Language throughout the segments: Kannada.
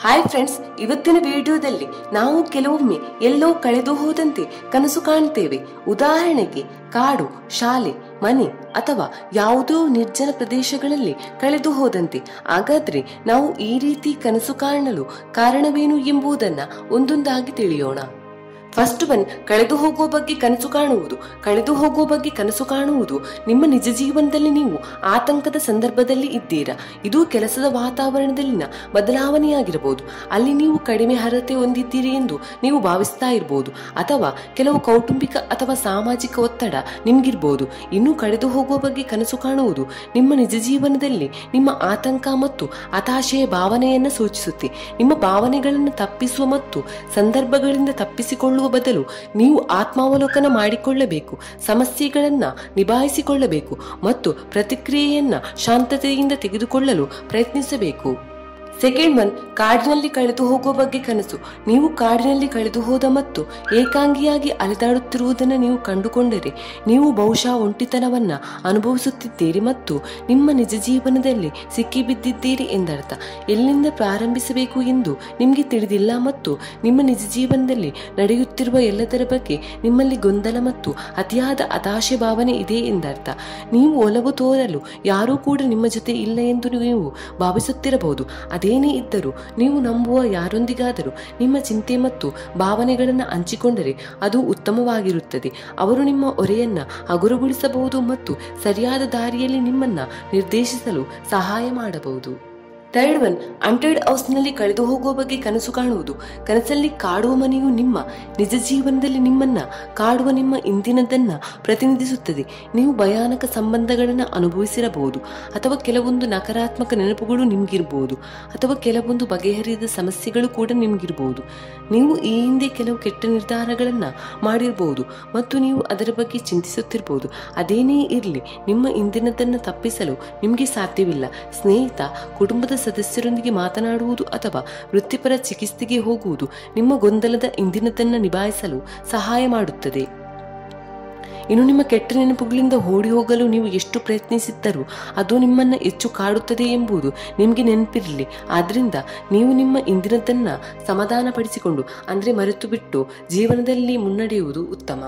ಹಾಯ್ ಫ್ರೆಂಡ್ಸ್ ಇವತ್ತಿನ ವಿಡಿಯೋದಲ್ಲಿ ನಾವು ಕೆಲವೊಮ್ಮೆ ಎಲ್ಲೋ ಕಳೆದು ಹೋದಂತೆ ಕನಸು ಕಾಣ್ತೇವೆ ಉದಾಹರಣೆಗೆ ಕಾಡು ಶಾಲೆ ಮನೆ ಅಥವಾ ಯಾವುದೋ ನಿರ್ಜನ ಪ್ರದೇಶಗಳಲ್ಲಿ ಕಳೆದು ಹೋದಂತೆ ಹಾಗಾದ್ರೆ ನಾವು ಈ ರೀತಿ ಕನಸು ಕಾಣಲು ಕಾರಣವೇನು ಎಂಬುದನ್ನ ಒಂದೊಂದಾಗಿ ತಿಳಿಯೋಣ ಫಸ್ಟ್ ಒನ್ ಕಳೆದು ಹೋಗುವ ಬಗ್ಗೆ ಕನಸು ಕಾಣುವುದು ಕಳೆದು ಹೋಗುವ ಬಗ್ಗೆ ಕನಸು ಕಾಣುವುದು ನಿಮ್ಮ ನಿಜ ಜೀವನದಲ್ಲಿ ನೀವು ಆತಂಕದ ಸಂದರ್ಭದಲ್ಲಿ ಇದ್ದೀರಾ ಇದು ಕೆಲಸದ ವಾತಾವರಣದಲ್ಲಿನ ಬದಲಾವಣೆಯಾಗಿರಬಹುದು ಅಲ್ಲಿ ನೀವು ಕಡಿಮೆ ಅರ್ಹತೆ ಹೊಂದಿದ್ದೀರಿ ಎಂದು ನೀವು ಭಾವಿಸ್ತಾ ಇರಬಹುದು ಅಥವಾ ಕೆಲವು ಕೌಟುಂಬಿಕ ಅಥವಾ ಸಾಮಾಜಿಕ ಒತ್ತಡ ನಿಮ್ಗಿರ್ಬೋದು ಇನ್ನು ಕಳೆದು ಹೋಗುವ ಬಗ್ಗೆ ಕನಸು ಕಾಣುವುದು ನಿಮ್ಮ ನಿಜ ಜೀವನದಲ್ಲಿ ನಿಮ್ಮ ಆತಂಕ ಮತ್ತು ಹತಾಶೆಯ ಭಾವನೆಯನ್ನ ಸೂಚಿಸುತ್ತೆ ನಿಮ್ಮ ಭಾವನೆಗಳನ್ನು ತಪ್ಪಿಸುವ ಮತ್ತು ಸಂದರ್ಭಗಳಿಂದ ತಪ್ಪಿಸಿಕೊಳ್ಳುವ ಬದಲು ನೀವು ಆತ್ಮಾವಲೋಕನ ಮಾಡಿಕೊಳ್ಳಬೇಕು ಸಮಸ್ಯೆಗಳನ್ನ ನಿಭಾಯಿಸಿಕೊಳ್ಳಬೇಕು ಮತ್ತು ಪ್ರತಿಕ್ರಿಯೆಯನ್ನ ಶಾಂತತೆಯಿಂದ ತೆಗೆದುಕೊಳ್ಳಲು ಪ್ರಯತ್ನಿಸಬೇಕು ಸೆಕೆಂಡ್ ಒನ್ ಕಾಡಿನಲ್ಲಿ ಕಳೆದು ಹೋಗುವ ಬಗ್ಗೆ ಕನಸು ನೀವು ಕಾಡಿನಲ್ಲಿ ಕಳೆದು ಹೋದ ಮತ್ತು ಏಕಾಂಗಿಯಾಗಿ ಅಲೆದಾಡುತ್ತಿರುವುದನ್ನು ನೀವು ಕಂಡುಕೊಂಡರೆ ನೀವು ಬಹುಶಃ ಒಂಟಿತನವನ್ನ ಅನುಭವಿಸುತ್ತಿದ್ದೀರಿ ಮತ್ತು ನಿಮ್ಮ ನಿಜ ಜೀವನದಲ್ಲಿ ಸಿಕ್ಕಿಬಿದ್ದಿದ್ದೀರಿ ಎಂದರ್ಥ ಎಲ್ಲಿಂದ ಪ್ರಾರಂಭಿಸಬೇಕು ಎಂದು ನಿಮಗೆ ತಿಳಿದಿಲ್ಲ ಮತ್ತು ನಿಮ್ಮ ನಿಜ ಜೀವನದಲ್ಲಿ ನಡೆಯುತ್ತಿರುವ ಎಲ್ಲದರ ಬಗ್ಗೆ ನಿಮ್ಮಲ್ಲಿ ಗೊಂದಲ ಮತ್ತು ಅತಿಯಾದ ಹತಾಶೆ ಭಾವನೆ ಇದೆ ಎಂದರ್ಥ ನೀವು ಒಲವು ತೋರಲು ಯಾರೂ ಕೂಡ ನಿಮ್ಮ ಜೊತೆ ಇಲ್ಲ ಎಂದು ನೀವು ಭಾವಿಸುತ್ತಿರಬಹುದು ಅದೇನೇ ಇದ್ದರೂ ನೀವು ನಂಬುವ ಯಾರೊಂದಿಗಾದರೂ ನಿಮ್ಮ ಚಿಂತೆ ಮತ್ತು ಭಾವನೆಗಳನ್ನು ಹಂಚಿಕೊಂಡರೆ ಅದು ಉತ್ತಮವಾಗಿರುತ್ತದೆ ಅವರು ನಿಮ್ಮ ಹೊರೆಯನ್ನ ಹಗುರಗೊಳಿಸಬಹುದು ಮತ್ತು ಸರಿಯಾದ ದಾರಿಯಲ್ಲಿ ನಿಮ್ಮನ್ನ ನಿರ್ದೇಶಿಸಲು ಸಹಾಯ ಮಾಡಬಹುದು ಥರ್ಡ್ ಒನ್ ಅಂಟೆಡ್ ಹೌಸ್ನಲ್ಲಿ ಕಳೆದು ಹೋಗುವ ಬಗ್ಗೆ ಕನಸು ಕಾಣುವುದು ಕನಸಲ್ಲಿ ಕಾಡುವ ಮನೆಯು ನಿಮ್ಮ ನಿಜ ಜೀವನದಲ್ಲಿ ನಿಮ್ಮನ್ನ ಕಾಡುವ ನಿಮ್ಮ ಇಂದಿನದನ್ನ ಪ್ರತಿನಿಧಿಸುತ್ತದೆ ನೀವು ಭಯಾನಕ ಸಂಬಂಧಗಳನ್ನು ಅನುಭವಿಸಿರಬಹುದು ಅಥವಾ ಕೆಲವೊಂದು ನಕಾರಾತ್ಮಕ ನೆನಪುಗಳು ನಿಮ್ಗಿರ್ಬೋದು ಅಥವಾ ಕೆಲವೊಂದು ಬಗೆಹರಿಯದ ಸಮಸ್ಯೆಗಳು ಕೂಡ ನಿಮ್ಗಿರ್ಬೋದು ನೀವು ಈ ಹಿಂದೆ ಕೆಲವು ಕೆಟ್ಟ ನಿರ್ಧಾರಗಳನ್ನ ಮಾಡಿರ್ಬೋದು ಮತ್ತು ನೀವು ಅದರ ಬಗ್ಗೆ ಚಿಂತಿಸುತ್ತಿರ್ಬೋದು ಅದೇನೇ ಇರಲಿ ನಿಮ್ಮ ಇಂದಿನದನ್ನ ತಪ್ಪಿಸಲು ನಿಮಗೆ ಸಾಧ್ಯವಿಲ್ಲ ಸ್ನೇಹಿತ ಕುಟುಂಬದ ಸದಸ್ಯರೊಂದಿಗೆ ಮಾತನಾಡುವುದು ಅಥವಾ ವೃತ್ತಿಪರ ಚಿಕಿತ್ಸೆಗೆ ಹೋಗುವುದು ನಿಮ್ಮ ಗೊಂದಲದ ಇಂದಿನದನ್ನ ನಿಭಾಯಿಸಲು ಸಹಾಯ ಮಾಡುತ್ತದೆ ಇನ್ನು ನಿಮ್ಮ ಕೆಟ್ಟ ನೆನಪುಗಳಿಂದ ಓಡಿ ಹೋಗಲು ನೀವು ಎಷ್ಟು ಪ್ರಯತ್ನಿಸಿದ್ದರೂ ಅದು ನಿಮ್ಮನ್ನು ಹೆಚ್ಚು ಕಾಡುತ್ತದೆ ಎಂಬುದು ನಿಮಗೆ ನೆನಪಿರಲಿ ಆದ್ರಿಂದ ನೀವು ನಿಮ್ಮ ಇಂದಿನದನ್ನ ಸಮಾಧಾನಪಡಿಸಿಕೊಂಡು ಅಂದ್ರೆ ಮರೆತು ಬಿಟ್ಟು ಜೀವನದಲ್ಲಿ ಮುನ್ನಡೆಯುವುದು ಉತ್ತಮ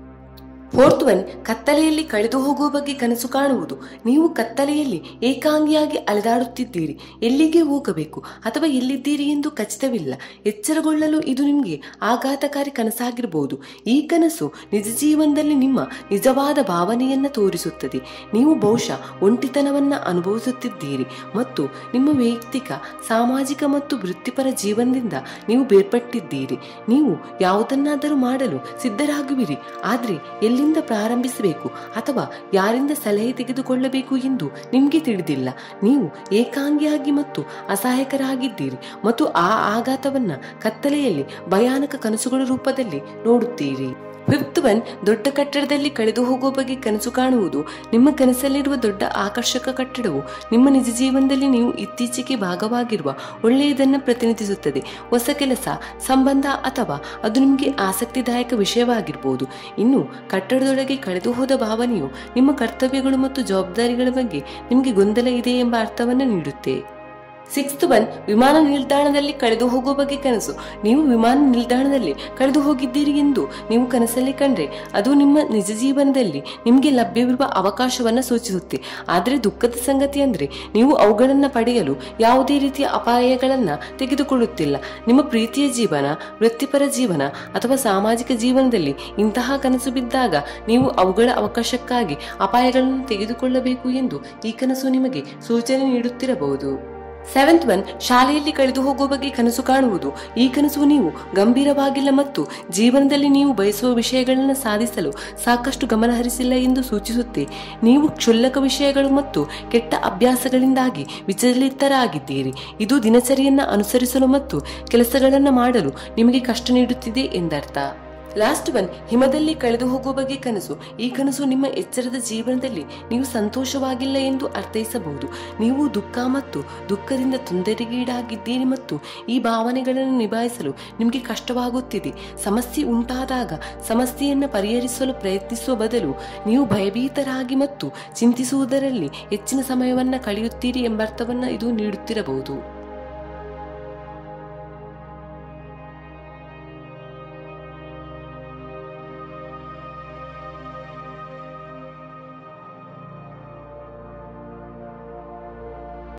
ಫೋರ್ತ್ ಒನ್ ಕತ್ತಲೆಯಲ್ಲಿ ಕಳೆದು ಹೋಗುವ ಬಗ್ಗೆ ಕನಸು ಕಾಣುವುದು ನೀವು ಕತ್ತಲೆಯಲ್ಲಿ ಏಕಾಂಗಿಯಾಗಿ ಅಲೆದಾಡುತ್ತಿದ್ದೀರಿ ಎಲ್ಲಿಗೆ ಹೋಗಬೇಕು ಅಥವಾ ಎಲ್ಲಿದ್ದೀರಿ ಎಂದು ಖಚಿತವಿಲ್ಲ ಎಚ್ಚರಗೊಳ್ಳಲು ಇದು ನಿಮಗೆ ಆಘಾತಕಾರಿ ಕನಸಾಗಿರಬಹುದು ಈ ಕನಸು ನಿಜ ಜೀವನದಲ್ಲಿ ನಿಮ್ಮ ನಿಜವಾದ ಭಾವನೆಯನ್ನ ತೋರಿಸುತ್ತದೆ ನೀವು ಬಹುಶಃ ಒಂಟಿತನವನ್ನ ಅನುಭವಿಸುತ್ತಿದ್ದೀರಿ ಮತ್ತು ನಿಮ್ಮ ವೈಯಕ್ತಿಕ ಸಾಮಾಜಿಕ ಮತ್ತು ವೃತ್ತಿಪರ ಜೀವನದಿಂದ ನೀವು ಬೇರ್ಪಟ್ಟಿದ್ದೀರಿ ನೀವು ಯಾವುದನ್ನಾದರೂ ಮಾಡಲು ಸಿದ್ಧರಾಗುವಿರಿ ಆದರೆ ಎಲ್ಲಿಂದ ಪ್ರಾರಂಭಿಸಬೇಕು ಅಥವಾ ಯಾರಿಂದ ಸಲಹೆ ತೆಗೆದುಕೊಳ್ಳಬೇಕು ಎಂದು ನಿಮಗೆ ತಿಳಿದಿಲ್ಲ ನೀವು ಏಕಾಂಗಿಯಾಗಿ ಮತ್ತು ಅಸಹಾಯಕರಾಗಿದ್ದೀರಿ ಮತ್ತು ಆ ಆಘಾತವನ್ನ ಕತ್ತಲೆಯಲ್ಲಿ ಭಯಾನಕ ಕನಸುಗಳ ರೂಪದಲ್ಲಿ ನೋಡುತ್ತೀರಿ ಫಿಫ್ತ್ ಒನ್ ದೊಡ್ಡ ಕಟ್ಟಡದಲ್ಲಿ ಕಳೆದು ಹೋಗುವ ಬಗ್ಗೆ ಕನಸು ಕಾಣುವುದು ನಿಮ್ಮ ಕನಸಲ್ಲಿರುವ ದೊಡ್ಡ ಆಕರ್ಷಕ ಕಟ್ಟಡವು ನಿಮ್ಮ ನಿಜ ಜೀವನದಲ್ಲಿ ನೀವು ಇತ್ತೀಚೆಗೆ ಭಾಗವಾಗಿರುವ ಒಳ್ಳೆಯದನ್ನು ಪ್ರತಿನಿಧಿಸುತ್ತದೆ ಹೊಸ ಕೆಲಸ ಸಂಬಂಧ ಅಥವಾ ಅದು ನಿಮಗೆ ಆಸಕ್ತಿದಾಯಕ ವಿಷಯವಾಗಿರಬಹುದು ಇನ್ನು ಕಟ್ಟಡದೊಳಗೆ ಕಳೆದು ಹೋದ ಭಾವನೆಯು ನಿಮ್ಮ ಕರ್ತವ್ಯಗಳು ಮತ್ತು ಜವಾಬ್ದಾರಿಗಳ ಬಗ್ಗೆ ನಿಮಗೆ ಗೊಂದಲ ಇದೆ ಎಂಬ ಅರ್ಥವನ್ನು ನೀಡುತ್ತೆ ಸಿಕ್ಸ್ತ್ ಒನ್ ವಿಮಾನ ನಿಲ್ದಾಣದಲ್ಲಿ ಕಳೆದು ಹೋಗುವ ಬಗ್ಗೆ ಕನಸು ನೀವು ವಿಮಾನ ನಿಲ್ದಾಣದಲ್ಲಿ ಕಳೆದು ಹೋಗಿದ್ದೀರಿ ಎಂದು ನೀವು ಕನಸಲ್ಲಿ ಕಂಡ್ರೆ ಅದು ನಿಮ್ಮ ನಿಜ ಜೀವನದಲ್ಲಿ ನಿಮಗೆ ಲಭ್ಯವಿರುವ ಅವಕಾಶವನ್ನ ಸೂಚಿಸುತ್ತೆ ಆದರೆ ದುಃಖದ ಸಂಗತಿ ಅಂದ್ರೆ ನೀವು ಅವುಗಳನ್ನ ಪಡೆಯಲು ಯಾವುದೇ ರೀತಿಯ ಅಪಾಯಗಳನ್ನ ತೆಗೆದುಕೊಳ್ಳುತ್ತಿಲ್ಲ ನಿಮ್ಮ ಪ್ರೀತಿಯ ಜೀವನ ವೃತ್ತಿಪರ ಜೀವನ ಅಥವಾ ಸಾಮಾಜಿಕ ಜೀವನದಲ್ಲಿ ಇಂತಹ ಕನಸು ಬಿದ್ದಾಗ ನೀವು ಅವುಗಳ ಅವಕಾಶಕ್ಕಾಗಿ ಅಪಾಯಗಳನ್ನು ತೆಗೆದುಕೊಳ್ಳಬೇಕು ಎಂದು ಈ ಕನಸು ನಿಮಗೆ ಸೂಚನೆ ನೀಡುತ್ತಿರಬಹುದು ಸೆವೆಂತ್ ಒನ್ ಶಾಲೆಯಲ್ಲಿ ಕಳೆದು ಹೋಗುವ ಬಗ್ಗೆ ಕನಸು ಕಾಣುವುದು ಈ ಕನಸು ನೀವು ಗಂಭೀರವಾಗಿಲ್ಲ ಮತ್ತು ಜೀವನದಲ್ಲಿ ನೀವು ಬಯಸುವ ವಿಷಯಗಳನ್ನು ಸಾಧಿಸಲು ಸಾಕಷ್ಟು ಗಮನಹರಿಸಿಲ್ಲ ಎಂದು ಸೂಚಿಸುತ್ತೆ ನೀವು ಕ್ಷುಲ್ಲಕ ವಿಷಯಗಳು ಮತ್ತು ಕೆಟ್ಟ ಅಭ್ಯಾಸಗಳಿಂದಾಗಿ ವಿಚಲಿತರಾಗಿದ್ದೀರಿ ಇದು ದಿನಚರಿಯನ್ನ ಅನುಸರಿಸಲು ಮತ್ತು ಕೆಲಸಗಳನ್ನು ಮಾಡಲು ನಿಮಗೆ ಕಷ್ಟ ನೀಡುತ್ತಿದೆ ಎಂದರ್ಥ ಲಾಸ್ಟ್ ಒನ್ ಹಿಮದಲ್ಲಿ ಕಳೆದು ಹೋಗುವ ಬಗ್ಗೆ ಕನಸು ಈ ಕನಸು ನಿಮ್ಮ ಎಚ್ಚರದ ಜೀವನದಲ್ಲಿ ನೀವು ಸಂತೋಷವಾಗಿಲ್ಲ ಎಂದು ಅರ್ಥೈಸಬಹುದು ನೀವು ದುಃಖ ಮತ್ತು ದುಃಖದಿಂದ ತೊಂದರೆಗೀಡಾಗಿದ್ದೀರಿ ಮತ್ತು ಈ ಭಾವನೆಗಳನ್ನು ನಿಭಾಯಿಸಲು ನಿಮಗೆ ಕಷ್ಟವಾಗುತ್ತಿದೆ ಸಮಸ್ಯೆ ಉಂಟಾದಾಗ ಸಮಸ್ಯೆಯನ್ನು ಪರಿಹರಿಸಲು ಪ್ರಯತ್ನಿಸುವ ಬದಲು ನೀವು ಭಯಭೀತರಾಗಿ ಮತ್ತು ಚಿಂತಿಸುವುದರಲ್ಲಿ ಹೆಚ್ಚಿನ ಸಮಯವನ್ನ ಕಳೆಯುತ್ತೀರಿ ಎಂಬರ್ಥವನ್ನ ಇದು ನೀಡುತ್ತಿರಬಹುದು